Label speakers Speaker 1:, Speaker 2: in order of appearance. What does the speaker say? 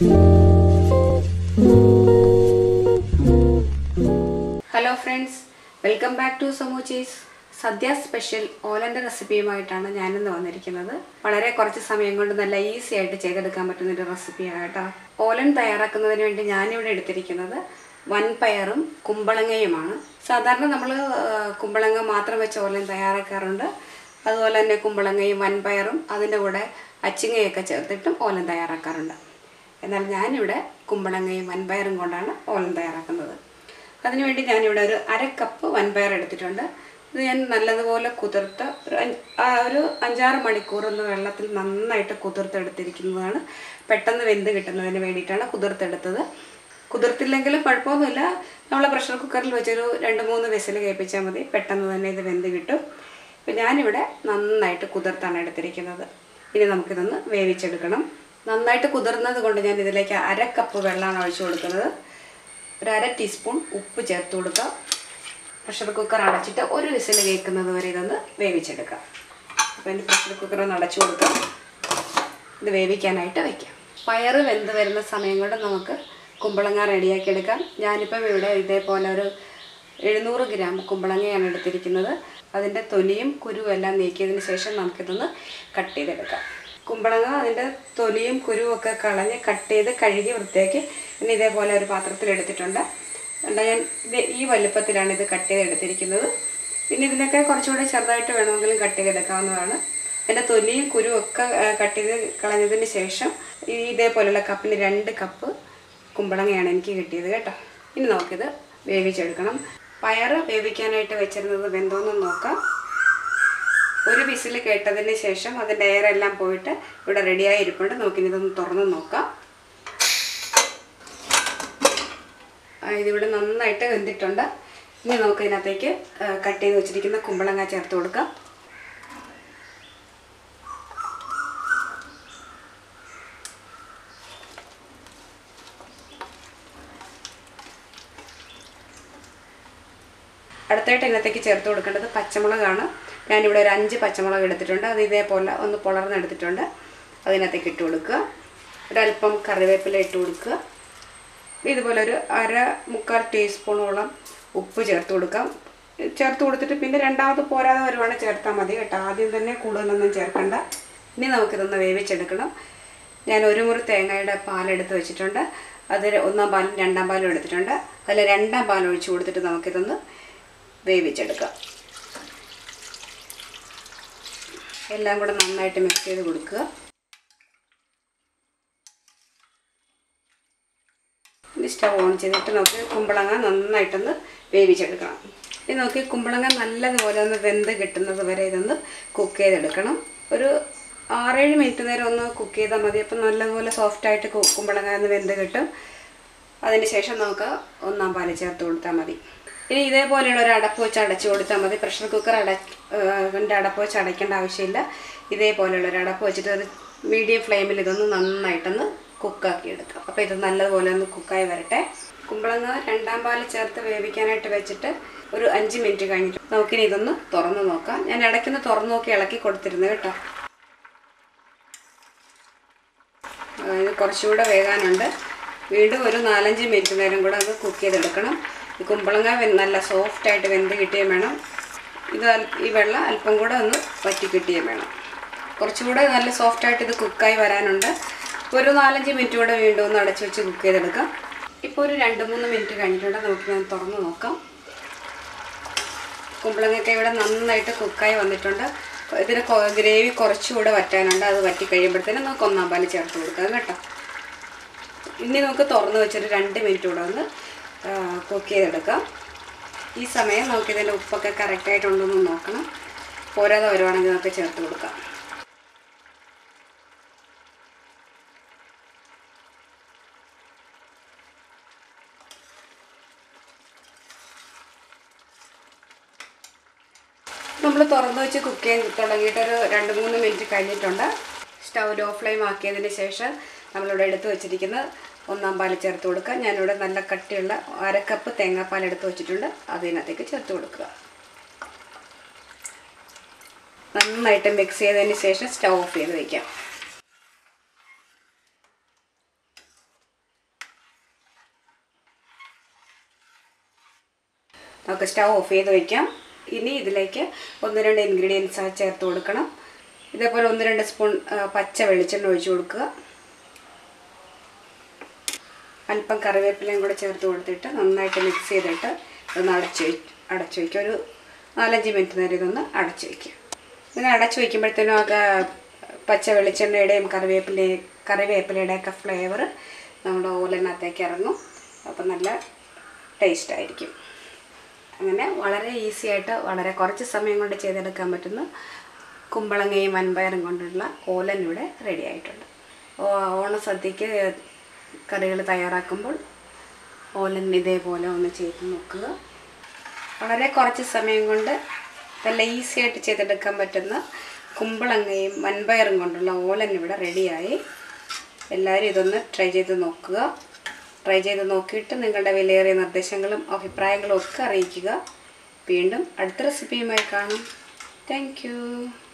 Speaker 1: hello friends welcome back to സമൂച്ചീസ് സദ്യ special ഓലൻ്റെ റെസിപ്പിയുമായിട്ടാണ് ഞാനിന്ന് വന്നിരിക്കുന്നത് വളരെ കുറച്ച് സമയം കൊണ്ട് നല്ല ഈസി ആയിട്ട് ചെയ്തെടുക്കാൻ പറ്റുന്ന ഒരു റെസിപ്പിയാണ് കേട്ടോ ഓലൻ തയ്യാറാക്കുന്നതിന് വേണ്ടി ഞാനിവിടെ എടുത്തിരിക്കുന്നത് വൻപയറും കുമ്പളങ്ങയുമാണ് സാധാരണ നമ്മൾ കുമ്പളങ്ങ മാത്രം വെച്ച് ഓലൻ തയ്യാറാക്കാറുണ്ട് അതുപോലെ തന്നെ കുമ്പളങ്ങയും വൻപയറും അതിൻ്റെ കൂടെ അച്ചിങ്ങയൊക്കെ ചേർത്തിട്ടും ഓലൻ തയ്യാറാക്കാറുണ്ട് എന്നാൽ ഞാനിവിടെ കുമ്പളങ്ങയും വൻപയറും കൊണ്ടാണ് ഓലൻ തയ്യാറാക്കുന്നത് അതിനുവേണ്ടി ഞാനിവിടെ ഒരു അര കപ്പ് വൻപയർ എടുത്തിട്ടുണ്ട് ഇത് ഞാൻ നല്ലതുപോലെ കുതിർത്ത് ഒരു അഞ്ച് ആ ഒരു അഞ്ചാറ് മണിക്കൂർ ഒന്ന് വെള്ളത്തിൽ നന്നായിട്ട് കുതിർത്തെടുത്തിരിക്കുന്നതാണ് പെട്ടെന്ന് വെന്ത് കിട്ടുന്നതിന് വേണ്ടിയിട്ടാണ് കുതിർത്തെടുത്തത് കുതിർത്തില്ലെങ്കിലും കുഴപ്പമൊന്നുമില്ല നമ്മൾ പ്രഷർ കുക്കറിൽ വെച്ചൊരു രണ്ട് മൂന്ന് വിസിൽ കേൾപ്പിച്ചാൽ മതി പെട്ടെന്ന് തന്നെ ഇത് വെന്ത് കിട്ടും ഇപ്പം ഞാനിവിടെ നന്നായിട്ട് കുതിർത്താണ് എടുത്തിരിക്കുന്നത് ഇനി നമുക്കിതൊന്ന് വേവിച്ചെടുക്കണം നന്നായിട്ട് കുതിർന്നത് കൊണ്ട് ഞാൻ ഇതിലേക്ക് അര കപ്പ് വെള്ളമാണ് ഒഴിച്ചു കൊടുക്കുന്നത് ഒരു അര ടീസ്പൂൺ ഉപ്പ് ചേർത്ത് കൊടുക്കുക പ്രഷർ കുക്കർ അടച്ചിട്ട് ഒരു വിസിൽ കേൾക്കുന്നത് വരെ ഇതൊന്ന് വേവിച്ചെടുക്കാം അപ്പോൾ ഇനി പ്രഷർ കുക്കർ ഒന്ന് അടച്ചു കൊടുക്കാം ഇത് വേവിക്കാനായിട്ട് വയ്ക്കാം പയറ് വെന്ത് വരുന്ന സമയം കൊണ്ട് നമുക്ക് കുമ്പളങ്ങ റെഡിയാക്കി എടുക്കാം ഞാനിപ്പം ഇവിടെ ഇതേപോലെ ഒരു എഴുന്നൂറ് ഗ്രാം കുമ്പളങ്ങയാണ് എടുത്തിരിക്കുന്നത് അതിൻ്റെ തൊലിയും കുരുവും എല്ലാം നീക്കിയതിന് ശേഷം നമുക്കിതൊന്ന് കട്ട് ചെയ്തെടുക്കാം കുമ്പളങ്ങ അതിൻ്റെ തൊലിയും കുരുവും ഒക്കെ കളഞ്ഞ് കട്ട് ചെയ്ത് കഴുകി വൃത്തിയാക്കി പിന്നെ ഇതേപോലെ ഒരു പാത്രത്തിൽ എടുത്തിട്ടുണ്ട് എന്താ ഞാൻ ഇത് ഈ വലുപ്പത്തിലാണ് ഇത് കട്ട് ചെയ്തെടുത്തിരിക്കുന്നത് പിന്നെ ഇതിനൊക്കെ കുറച്ചുകൂടി ചെറുതായിട്ട് വേണമെങ്കിലും കട്ട് ചെയ്തെടുക്കാവുന്നതാണ് എൻ്റെ തൊലിയും കുരുവും ഒക്കെ കട്ട് ചെയ്ത് കളഞ്ഞതിന് ശേഷം ഈ ഇതേപോലെയുള്ള കപ്പിന് രണ്ട് കപ്പ് കുമ്പളങ്ങയാണ് എനിക്ക് കിട്ടിയത് കേട്ടോ ഇനി നമുക്കിത് വേവിച്ചെടുക്കണം പയറ് വേവിക്കാനായിട്ട് വെച്ചിരുന്നത് വെന്തോന്നും നോക്കാം ഒരു വിസിൽ കേട്ടതിന് ശേഷം അതിൻ്റെ എയർ എല്ലാം പോയിട്ട് ഇവിടെ റെഡിയായി ഇരിപ്പുണ്ട് നമുക്കിനി ഇതൊന്ന് തുറന്ന് നോക്കാം ആ, ഇതിവിടെ നന്നായിട്ട് വെന്തിട്ടുണ്ട് ഇനി നമുക്ക് ഇതിനകത്തേക്ക് കട്ട് ചെയ്ത് വെച്ചിരിക്കുന്ന കുമ്പളങ്ങ ചേർത്ത് കൊടുക്കാം അടുത്തായിട്ട് ഇതിനകത്തേക്ക് ചേർത്ത് കൊടുക്കേണ്ടത് പച്ചമുളകാണ് ഞാനിവിടെ ഒരു അഞ്ച് പച്ചമുളക് എടുത്തിട്ടുണ്ട് അത് ഇതേപോലെ ഒന്ന് പുളർന്നെടുത്തിട്ടുണ്ട് അതിനകത്തേക്ക് ഇട്ട് കൊടുക്കുക ഒരല്പം കറിവേപ്പില ഇട്ട് കൊടുക്കുക ഇതുപോലെ ഒരു അര മുക്കാൽ ടീസ്പൂണോളം ഉപ്പ് ചേർത്ത് കൊടുക്കാം ചേർത്ത് കൊടുത്തിട്ട് പിന്നെ രണ്ടാമത് പോരാതെ വരുവാണ് ചേർത്താൽ മതി കേട്ടോ ആദ്യം തന്നെ കൂടുതലൊന്നും ചേർക്കണ്ട ഇനി നമുക്കിതൊന്ന് വേവിച്ചെടുക്കണം ഞാൻ ഒരു മുറി തേങ്ങയുടെ പാലെടുത്ത് വെച്ചിട്ടുണ്ട് അതിൽ ഒന്നാം പാലും രണ്ടാം പാലും എടുത്തിട്ടുണ്ട് അതിൽ രണ്ടാം പാൽ ഒഴിച്ച് കൊടുത്തിട്ട് നമുക്കിതൊന്ന് വേവിച്ചെടുക്കാം എല്ലാം കൂടെ നന്നായിട്ട് മിക്സ് ചെയ്ത് കൊടുക്കുക ഇനി സ്റ്റവ് ഓൺ ചെയ്തിട്ട് നമുക്ക് കുമ്പളങ്ങ നന്നായിട്ടൊന്ന് വേവിച്ചെടുക്കണം ഇനി നമുക്ക് കുമ്പളങ്ങ നല്ലതുപോലെ ഒന്ന് വെന്ത് കിട്ടുന്നത് വരെ ഇതൊന്ന് കുക്ക് ചെയ്തെടുക്കണം ഒരു ആറേഴ് മിനിറ്റ് നേരം ഒന്ന് കുക്ക് ചെയ്താൽ മതി അപ്പം നല്ലതുപോലെ സോഫ്റ്റായിട്ട് കുമ്പളങ്ങ ഒന്ന് വെന്ത് കിട്ടും അതിന് ശേഷം നമുക്ക് ഒന്നാം പാല് ചേർത്ത് കൊടുത്താൽ മതി ഇനി ഇതേപോലെയുള്ള ഒരു അടപ്പ് വെച്ച് അടച്ചു കൊടുത്താൽ മതി പ്രഷർ കുക്കർ അട ൻ്റെ അടപ്പ് വെച്ച് അടയ്ക്കേണ്ട ആവശ്യമില്ല ഇതേപോലെയുള്ള ഒരു അടപ്പ് വെച്ചിട്ട് ഒരു മീഡിയം ഫ്ലെയിമിൽ ഇതൊന്ന് നന്നായിട്ടൊന്ന് കുക്കാക്കി എടുക്കാം അപ്പോൾ ഇത് നല്ലതുപോലെ ഒന്ന് കുക്കായി വരട്ടെ കുമ്പളങ്ങ രണ്ടാം പാല് ചേർത്ത് വേവിക്കാനായിട്ട് വെച്ചിട്ട് ഒരു അഞ്ച് മിനിറ്റ് കഴിഞ്ഞിട്ട് നമുക്കിനി ഇതൊന്ന് തുറന്ന് നോക്കാം ഞാൻ ഇടയ്ക്കൊന്ന് തുറന്ന് നോക്കി ഇളക്കി കൊടുത്തിരുന്നു കേട്ടോ ആ, ഇത് കുറച്ചുകൂടെ വേകാനുണ്ട് വീണ്ടും ഒരു നാലഞ്ച് മിനിറ്റ് നേരം കൂടെ അത് കുക്ക് ചെയ്തെടുക്കണം ഈ കുമ്പളങ്ങ വെ- നല്ല സോഫ്റ്റായിട്ട് വെന്ത് കിട്ടുകയും വേണം ഇത് അൽ- ഈ വെള്ളം അല്പം കൂടെ ഒന്ന് വറ്റി കിട്ടുകയും വേണം കുറച്ചുകൂടെ നല്ല സോഫ്റ്റായിട്ട് ഇത് കുക്കായി വരാനുണ്ട് ഒരു നാലഞ്ച് മിനിറ്റ് കൂടെ വീണ്ടും ഒന്ന് അടച്ചു വെച്ച് കുക്ക് ചെയ്തെടുക്കാം ഇപ്പോൾ ഒരു രണ്ട് മൂന്ന് മിനിറ്റ് കഴിഞ്ഞിട്ടുണ്ട് നമുക്ക് ഞാൻ തുറന്ന് നോക്കാം കുമ്പളങ്ങയൊക്കെ ഇവിടെ നന്നായിട്ട് കുക്കായി വന്നിട്ടുണ്ട് ഇതിന് കൊ- ഗ്രേവി കുറച്ചുകൂടെ വറ്റാനുണ്ട് അത് വറ്റി കഴിയുമ്പോഴത്തേനും നമുക്ക് ഒന്നാം പാല് ചേർത്ത് കൊടുക്കാം കേട്ടോ ഇനി നമുക്ക് തുറന്ന് വെച്ചൊരു രണ്ട് മിനിറ്റ് കൂടെ ഒന്ന് കുക്ക് ചെയ്തെടുക്കാം ഈ സമയം നമുക്കിതിൻ്റെ ഉപ്പൊക്കെ കറക്റ്റായിട്ടുണ്ടോ എന്ന് നോക്കണം പോരാതെ വരുവാണെങ്കിൽ നമുക്ക് ചേർത്ത് കൊടുക്കാം നമ്മൾ തുറന്ന് വെച്ച് കുക്ക് ചെയ്യാൻ തുടങ്ങിയിട്ടൊരു രണ്ട് മൂന്ന് മിനിറ്റ് കഴിഞ്ഞിട്ടുണ്ട് സ്റ്റൗ ലോ ഫ്ലെയിം ആക്കിയതിന് ശേഷം നമ്മളിവിടെ എടുത്ത് വെച്ചിരിക്കുന്ന ഒന്നാം പാൽ ചേർത്ത് കൊടുക്കുക ഞാനിവിടെ നല്ല കട്ടിയുള്ള അര കപ്പ് തേങ്ങാപ്പാൽ എടുത്ത് വെച്ചിട്ടുണ്ട് അതിനകത്തേക്ക് ചേർത്ത് കൊടുക്കുക നന്നായിട്ട് മിക്സ് ചെയ്തതിന് ശേഷം സ്റ്റൗ ഓഫ് ചെയ്ത് വയ്ക്കാം നമുക്ക് സ്റ്റവ് ഓഫ് ചെയ്ത് വയ്ക്കാം ഇനി ഇതിലേക്ക് ഒന്ന് രണ്ട് ഇൻഗ്രീഡിയൻസ് ചേർത്ത് കൊടുക്കണം ഇതേപോലെ ഒന്ന് രണ്ട് സ്പൂൺ ആ, പച്ച വെളിച്ചെണ്ണ ഒഴിച്ചു കൊടുക്കുക അല്പം കറിവേപ്പിലയും കൂടെ ചേർത്ത് കൊടുത്തിട്ട് നന്നായിട്ട് മിക്സ് ചെയ്തിട്ട് ഇതൊന്ന് അടച്ച് വയ്ക്കും അടച്ചു വയ്ക്കുക ഒരു നാലഞ്ച് മിനിറ്റ് നേരം ഇതൊന്ന് അടച്ചു വയ്ക്കുക ഇങ്ങനെ അടച്ചു വയ്ക്കുമ്പോഴത്തേനും ഒക്കെ പച്ച വെളിച്ചെണ്ണയുടെയും കറിവേപ്പിലയും കറിവേപ്പിലയുടെ ഒക്കെ ഫ്ലേവർ നമ്മുടെ ഓലനകത്തേക്ക് ഇറങ്ങും അപ്പം നല്ല ടേസ്റ്റ് ആയിരിക്കും അങ്ങനെ വളരെ ഈസി ആയിട്ട് വളരെ കുറച്ച് സമയം കൊണ്ട് ചെയ്തെടുക്കാൻ പറ്റുന്ന കുമ്പളങ്ങയും വൻപയറും കൊണ്ടുള്ള ഓലൻ ഇവിടെ റെഡി ആയിട്ടുണ്ട് ഓ- ഓണസദ്യക്ക് കറികൾ തയ്യാറാക്കുമ്പോൾ ഓലൻ ഇതേപോലെ ഒന്ന് ചെയ്ത് നോക്കുക വളരെ കുറച്ച് സമയം കൊണ്ട് നല്ല ഈസി ആയിട്ട് ചെയ്തെടുക്കാൻ പറ്റുന്ന കുമ്പളങ്ങയും വൻപയറും കൊണ്ടുള്ള ഓലൻ ഇവിടെ റെഡിയായി എല്ലാവരും ഇതൊന്ന് ട്രൈ ചെയ്ത് നോക്കുക ട്രൈ ചെയ്ത് നോക്കിയിട്ട് നിങ്ങളുടെ വിലയേറിയ നിർദ്ദേശങ്ങളും അഭിപ്രായങ്ങളും ഒക്കെ അറിയിക്കുക വീണ്ടും അടുത്ത റെസിപ്പിയുമായി കാണാം താങ്ക്